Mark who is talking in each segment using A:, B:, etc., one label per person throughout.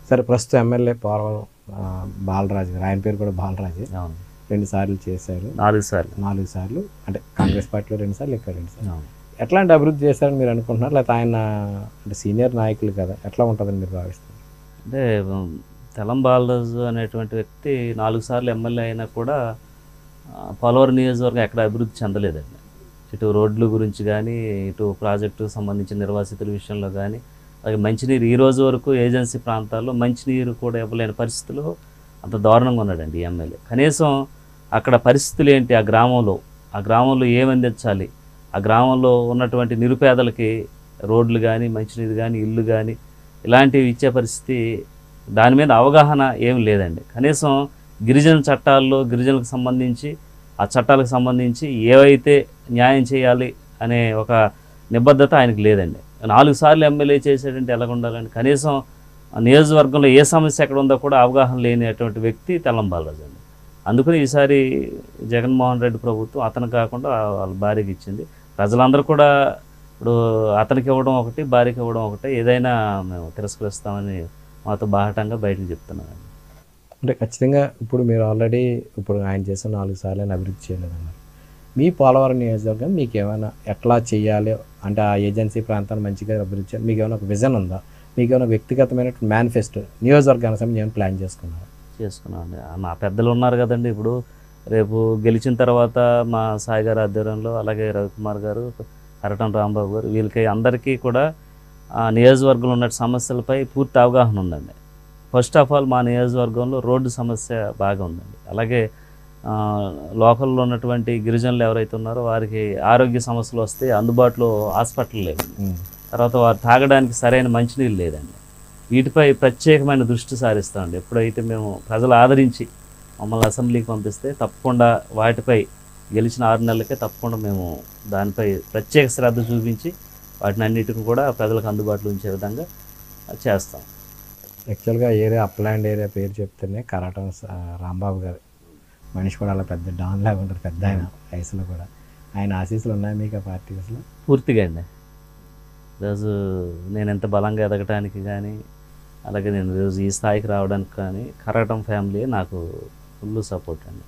A: సరే ప్రస్తుతం ఎమ్మెల్యే పోలవరం ఆ, బాలరాజు గారు ఆయన పేరు కూడా బాలరాజు
B: అవును
A: రెండు సార్లు చేశారు
B: నాలుగు సార్లు
A: నాలుగు సార్లు అంటే కాంగ్రెస్ పార్టీలో రెండు సార్లు ఇక్కడ రెండు సార్లు
B: అవును
A: ఎట్లాంటి అభివృద్ధి చేశారని మీరు అనుకుంటున్నారు లేకపోతే ఆయన అంటే సీనియర్ నాయకులు కదా ఎట్లా ఉంటుందని మీరు భావిస్తారు
B: అంటే ఉమ్, తెలం బాలరాజు అనేటువంటి వ్యక్తి నాలుగు సార్లు ఎమ్మెల్యే అయినా కూడా ఆ, పోలవరం నియోజకవర్గం ఎక్కడ అభివృద్ధి చెందలేదండి ఇటు రోడ్ల గురించి కానీ ఇటు ప్రాజెక్టుకు సంబంధించిన నిర్వాసితుల విషయంలో కానీ అలాగే మంచినీరు ఈ రోజు వరకు ఏజెన్సీ ప్రాంతాల్లో మంచినీరు కూడా ఇవ్వలేని పరిస్థితులు అంత దారుణంగా ఉన్నాడండి ఈ ఎమ్మెల్యే కనీసం అక్కడ పరిస్థితులు ఏంటి ఆ గ్రామంలో ఆ గ్రామంలో ఏమి అందించాలి ఆ గ్రామంలో ఉన్నటువంటి నిరుపేదలకి రోడ్లు కానీ మంచినీరు కానీ ఇల్లు కానీ ఇలాంటివి ఇచ్చే పరిస్థితి దాని మీద అవగాహన ఏం లేదండి కనీసం గిరిజన చట్టాల్లో గిరిజనులకు సంబంధించి ఆ చట్టాలకు సంబంధించి ఏవైతే న్యాయం చేయాలి అనే ఒక నిబద్ధత ఆయనకు లేదండి నాలుగు సార్లు ఎమ్మెల్యే చేసేటంటే ఎలా ఉండాలండి కనీసం ఆ నియోజకవర్గంలో ఏ సమస్య ఎక్కడ ఉందో కూడా అవగాహన లేనటువంటి వ్యక్తి తెల్లం బాలరాజు అండి అందుకని ఈసారి జగన్మోహన్ రెడ్డి ప్రభుత్వం అతను కాకుండా వాళ్ళ భార్యకి ఇచ్చింది ప్రజలందరూ కూడా ఇప్పుడు అతనికి ఇవ్వడం ఒకటి భార్యకి ఇవ్వడం ఒకటి ఏదైనా మేము తిరస్కరిస్తామని మాతో బాహటంగా బయటకు చెప్తున్నాను
A: అంటే ఖచ్చితంగా ఇప్పుడు మీరు ఆల్రెడీ ఇప్పుడు ఆయన చేసిన నాలుగు సార్లు ఆయన అభివృద్ధి చేయలేదన్నారు మీ పోలవరం నియోజకవర్గం మీకు ఏమైనా ఎట్లా చేయాలి అంటే ఆ ఏజెన్సీ ప్రాంతాన్ని మంచిగా అభివృద్ధి చేయాలి మీకు ఏమైనా ఒక విజన్ ఉందా మీకు ఏమైనా వ్యక్తిగతమైన మేనిఫెస్టో నియోజకవర్గానికి సంబంధించి ఏమైనా ప్లాన్ చేసుకున్నారా
B: చేసుకున్నాం అండి మా పెద్దలు ఉన్నారు కదండి ఇప్పుడు రేపు గెలిచిన తర్వాత మా సాయి గారి ఆధ్వర్యంలో అలాగే రవికుమార్ గారు కరటం రాంబాబు గారు వీళ్ళకి అందరికీ కూడా ఆ నియోజకవర్గంలో ఉన్న సమస్యలపై పూర్తి అవగాహన ఉందండి ఫస్ట్ ఆఫ్ ఆల్ మా నియోజకవర్గంలో రోడ్డు సమస్య బాగా ఉందండి అలాగే ఆ, లోకల్లో ఉన్నటువంటి గిరిజనులు ఎవరైతే ఉన్నారో వారికి ఆరోగ్య సమస్యలు వస్తే అందుబాటులో హాస్పిటల్ లేవు తర్వాత వారు తాగడానికి సరైన మంచినీళ్ళు లేదండి వీటిపై ప్రత్యేకమైన దృష్టి సారిస్తామండి ఎప్పుడైతే మేము ప్రజలు ఆదరించి మమ్మల్ని అసెంబ్లీకి పంపిస్తే తప్పకుండా వాటిపై గెలిచిన ఆరు నెలలకే తప్పకుండా మేము దానిపై ప్రత్యేక శ్రద్ధ చూపించి వాటిని అన్నిటిని కూడా ప్రజలకు అందుబాటులో ఉంచే విధంగా చేస్తాం
A: యాక్చువల్గా ఏరియా అప్లాండ్ ఏరియా పేరు చెప్తేనే కరాటం స- రాంబాబు గారు మనిషి కూడా అలా పెద్ద డాన్ లాగా ఉంటారు పెద్ద ఆయన వయసులో కూడా ఆయన ఆశీస్సులు ఉన్నాయి మీకు ఆ పార్టీ అసలు
B: పూర్తిగా అండి ఈరోజు నేను ఎంత బలంగా ఎదగటానికి కానీ అలాగే నేను ఈరోజు ఈ స్థాయికి రావడానికి కానీ కరగటం ఫ్యామిలీ నాకు ఫుల్ సపోర్ట్ అండి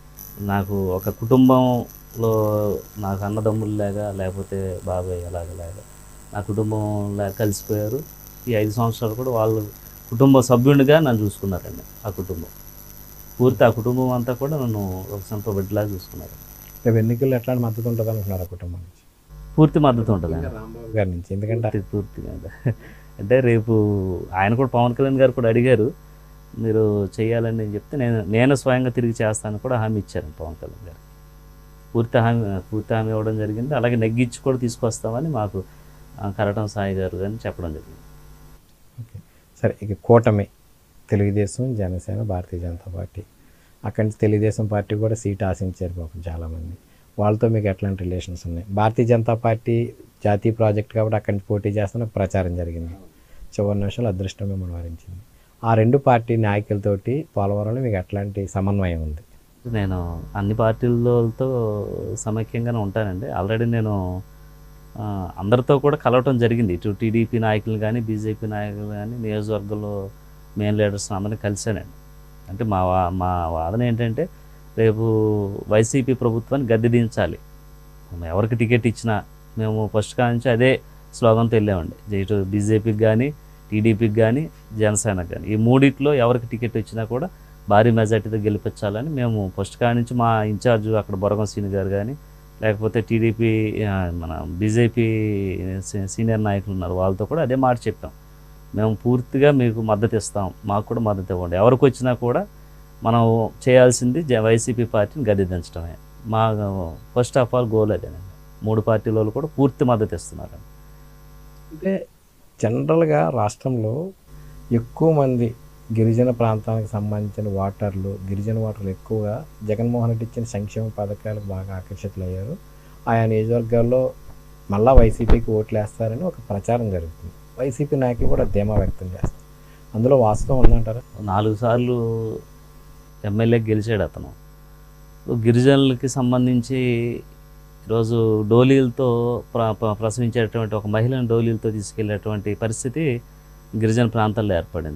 B: నాకు ఒక కుటుంబంలో నాకు అన్నదమ్ముల్లాగా లేకపోతే బాబాయ్ అలాగలాగా నా కుటుంబంలా కలిసిపోయారు ఈ ఐదు సంవత్సరాలు కూడా వాళ్ళు కుటుంబ సభ్యునిగా నన్ను చూసుకున్నారండి ఆ కుటుంబం పూర్తి ఆ కుటుంబం అంతా కూడా నన్ను ఒక సొంత బిడ్డలాగా చూసుకున్నారు
A: రేపు ఎన్నికల్లో ఎట్లాంటి మద్దతు ఉంటుంది అనుకున్నారు ఆ కుటుంబం నుంచి
B: పూర్తి మద్దతు ఉంటుందండి
A: రాంబాబు గారి నుంచి ఎందుకంటే
B: పూర్తి పూర్తిగా అంటే రేపు ఆయన కూడా పవన్ కళ్యాణ్ గారు కూడా అడిగారు మీరు చేయాలని నేను చెప్తే నేను నేను స్వయంగా తిరిగి చేస్తాను కూడా హామీ ఇచ్చారు పవన్ కళ్యాణ్ గారు పూర్తి హామీ పూర్తి హామీ ఇవ్వడం జరిగింది అలాగే నెగ్గించి కూడా తీసుకొస్తామని మాకు ఆ, కరటం సాయి గారు కానీ చెప్పడం జరిగింది
A: ఓకే సరే ఇక కూటమి తెలుగుదేశం జనసేన భారతీయ జనతా పార్టీ అక్కడి నుంచి తెలుగుదేశం పార్టీ కూడా సీట్ ఆశించారు పాపం చాలామంది వాళ్ళతో మీకు ఎట్లాంటి రిలేషన్స్ ఉన్నాయి భారతీయ జనతా పార్టీ జాతీయ ప్రాజెక్ట్ కాబట్టి అక్కడి నుంచి పోటీ చేస్తున్న ప్రచారం జరిగింది చివరి నిమిషంలో అదృష్టం మిమ్మల్ని వరించింది ఆ రెండు పార్టీ నాయకులతోటి పోలవరంలో మీకు ఎట్లాంటి సమన్వయం ఉంది
B: నేను అన్ని పార్టీలతో సమైక్యంగానే ఉంటానండి ఆల్రెడీ నేను ఆ, అందరితో కూడా కలవటం జరిగింది ఇటు టీడీపీ నాయకులు కానీ బీజేపీ నాయకులు కానీ నియోజకవర్గంలో మెయిన్ లీడర్స్ అందరినీ కలిశానండి అంటే మా వా మా వాదన ఏంటంటే రేపు వైసీపీ ప్రభుత్వాన్ని గద్దె దించాలి ఎవరికి టికెట్ ఇచ్చినా మేము ఫస్ట్ కాడ నుంచి అదే స్లోగన్తో వెళ్ళామండి ఇటు బీజేపీకి కానీ టీడీపీకి కానీ జనసేనకి కానీ ఈ మూడిట్లో ఎవరికి టికెట్ ఇచ్చినా కూడా భారీ మెజార్టీతో గెలిపించాలని మేము ఫస్ట్ కాడ నుంచి మా ఇన్ఛార్జ్ అక్కడ బొరగం సీని గారు కానీ లేకపోతే టీడీపీ ఆ, మన బీజేపీ సీ- సీనియర్ నాయకులు ఉన్నారు వాళ్ళతో కూడా అదే మాట చెప్పాం మేము పూర్తిగా మీకు మద్దతు ఇస్తాం మాకు కూడా మద్దతు ఇవ్వండి ఎవరికి వచ్చినా కూడా మనం చేయాల్సింది జ- వైసీపీ పార్టీని గద్దెదించడమే మా ఫస్ట్ ఆఫ్ ఆల్ గోల్ అదేనండి మూడు పార్టీల వాళ్ళు కూడా పూర్తి మద్దతు ఇస్తున్నారు
A: అంటే జనరల్గా రాష్ట్రంలో ఎక్కువ మంది గిరిజన ప్రాంతానికి సంబంధించిన వాటర్లు గిరిజన వాటర్లు ఎక్కువగా జగన్మోహన్ రెడ్డి ఇచ్చిన సంక్షేమ పథకాలకు బాగా ఆకర్షితులయ్యారు ఆయా నియోజకవర్గాల్లో మళ్ళా వైసీపీకి ఓట్లు వేస్తారని ఒక ప్రచారం జరుగుతుంది వైసీపీ నాయకులు కూడా ధీమా వ్యక్తం చేస్తారు అందులో వాస్తవం ఉందంటారా
B: నాలుగు సార్లు ఎమ్మెల్యే గెలిచాడు అతను గిరిజనులకి సంబంధించి ఈరోజు డోలీలతో ప్ర ప్ర- ప్రసవించేటువంటి ఒక మహిళను డోలీలతో తీసుకెళ్లేటువంటి పరిస్థితి గిరిజన ప్రాంతాల్లో ఏర్పడింది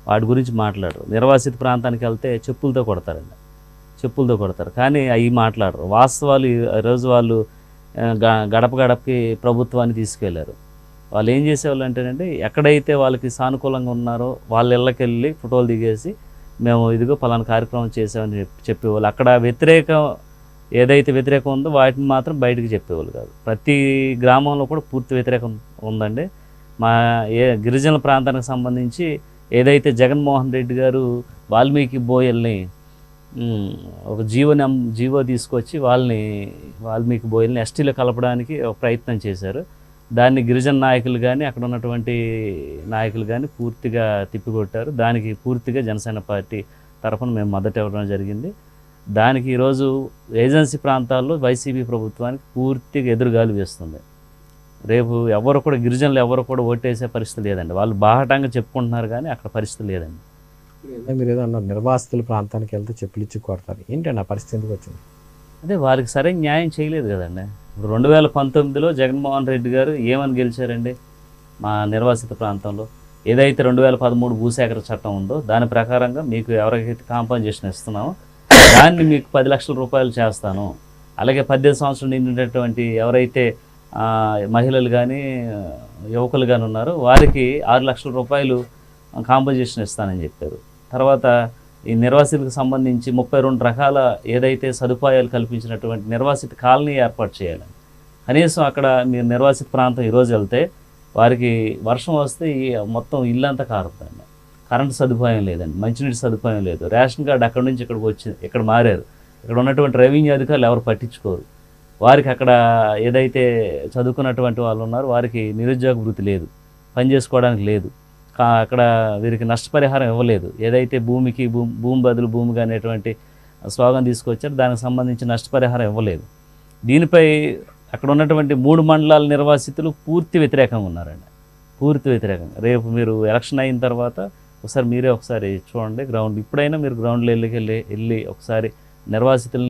B: వాటి గురించి మాట్లాడరు నిర్వాసిత ప్రాంతానికి వెళ్తే చెప్పులతో కొడతారండి చెప్పులతో కొడతారు కానీ అవి మాట్లాడరు వాస్తవాలు ఈ రోజు వాళ్ళు ఆ, గ- గడప గడపకి ప్రభుత్వాన్ని తీసుకెళ్లారు వాళ్ళు ఏం చేసేవాళ్ళు అంటేనంటే ఎక్కడైతే వాళ్ళకి సానుకూలంగా ఉన్నారో వాళ్ళ ఇళ్ళకి వెళ్ళి ఫోటోలు దిగేసి మేము ఇదిగో పలానా కార్యక్రమం చేసామని చెప్పి చెప్పేవాళ్ళు అక్కడ వ్యతిరేకం ఏదైతే వ్యతిరేకం ఉందో వాటిని మాత్రం బయటకు చెప్పేవాళ్ళు కాదు ప్రతి గ్రామంలో కూడా పూర్తి వ్యతిరేకం ఉందండి మా ఏ గిరిజనుల ప్రాంతానికి సంబంధించి ఏదైతే జగన్మోహన్ రెడ్డి గారు వాల్మీకి బోయల్ని ఉమ్, ఒక జీవో నం జీవో తీసుకొచ్చి వాళ్ళని వాల్మీకి బోయల్ని ఎస్టీలో కలపడానికి ఒక ప్రయత్నం చేశారు దాన్ని గిరిజన నాయకులు కానీ అక్కడ ఉన్నటువంటి నాయకులు కానీ పూర్తిగా తిప్పికొట్టారు దానికి పూర్తిగా జనసేన పార్టీ తరఫున మేము మద్దతు ఇవ్వడం జరిగింది దానికి ఈరోజు ఏజెన్సీ ప్రాంతాల్లో వైసీపీ ప్రభుత్వానికి పూర్తిగా ఎదురుగాలి వేస్తుంది రేపు ఎవరు కూడా గిరిజనులు ఎవరు కూడా ఓటేసే పరిస్థితి లేదండి వాళ్ళు బాహటంగా చెప్పుకుంటున్నారు కానీ అక్కడ పరిస్థితి లేదండి
A: ఏదో మీరు ఏదో అన్నారు నిర్వాసితుల ప్రాంతానికి వెళ్తే చెప్పులు ఇచ్చి కొడతారు ఏంటండి ఆ పరిస్థితి ఎందుకు వచ్చింది
B: అదే వారికి సరైన న్యాయం చేయలేదు కదండి ఇప్పుడు రెండు వేల పంతొమ్మిదిలో జగన్మోహన్ రెడ్డి గారు ఏమని గెలిచారండి మా నిర్వాసిత ప్రాంతంలో ఏదైతే రెండు వేల పదమూడు భూసేకరణ చట్టం ఉందో దాని ప్రకారంగా మీకు ఎవరికైతే కాంపన్సేషన్ ఇస్తున్నామో దాన్ని మీకు పది లక్షల రూపాయలు చేస్తాను అలాగే పద్దెనిమిది సంవత్సరం నిండినటువంటి ఎవరైతే ఆ, మహిళలు కానీ యువకులు కానీ ఉన్నారో వారికి ఆరు లక్షల రూపాయలు కాంపన్సేషన్ ఇస్తానని చెప్పారు తర్వాత ఈ నిర్వాసితులకు సంబంధించి ముప్పై రెండు రకాల ఏదైతే సదుపాయాలు కల్పించినటువంటి నిర్వాసిత కాలనీ ఏర్పాటు చేయాలి కనీసం అక్కడ మీరు నిర్వాసిత ప్రాంతం ఈరోజు వెళ్తే వారికి వర్షం వస్తే ఈ మొత్తం ఇల్లంతా కారుతుందండి కరెంటు సదుపాయం లేదండి మంచినీటి సదుపాయం లేదు రేషన్ కార్డు అక్కడి నుంచి ఇక్కడికి వచ్చి ఇక్కడ మారారు ఇక్కడ ఉన్నటువంటి రెవెన్యూ అధికారులు ఎవరు పట్టించుకోరు వారికి అక్కడ ఏదైతే చదువుకున్నటువంటి వాళ్ళు ఉన్నారో వారికి నిరుద్యోగ వృత్తి లేదు పని చేసుకోవడానికి లేదు కా- అక్కడ వీరికి నష్టపరిహారం ఇవ్వలేదు ఏదైతే భూమికి భూమి భూమి బదులు భూమిగా అనేటువంటి స్లోగన్ తీసుకొచ్చారు దానికి సంబంధించి నష్టపరిహారం ఇవ్వలేదు దీనిపై అక్కడ ఉన్నటువంటి మూడు మండలాల నిర్వాసితులు పూర్తి వ్యతిరేకంగా ఉన్నారండి పూర్తి వ్యతిరేకంగా రేపు మీరు ఎలక్షన్ అయిన తర్వాత ఒకసారి మీరే ఒకసారి చూడండి గ్రౌండ్ ఇప్పుడైనా మీరు గ్రౌండ్లో వెళ్ళి వెళ్ళి వెళ్ళి ఒకసారి నిర్వాసితులు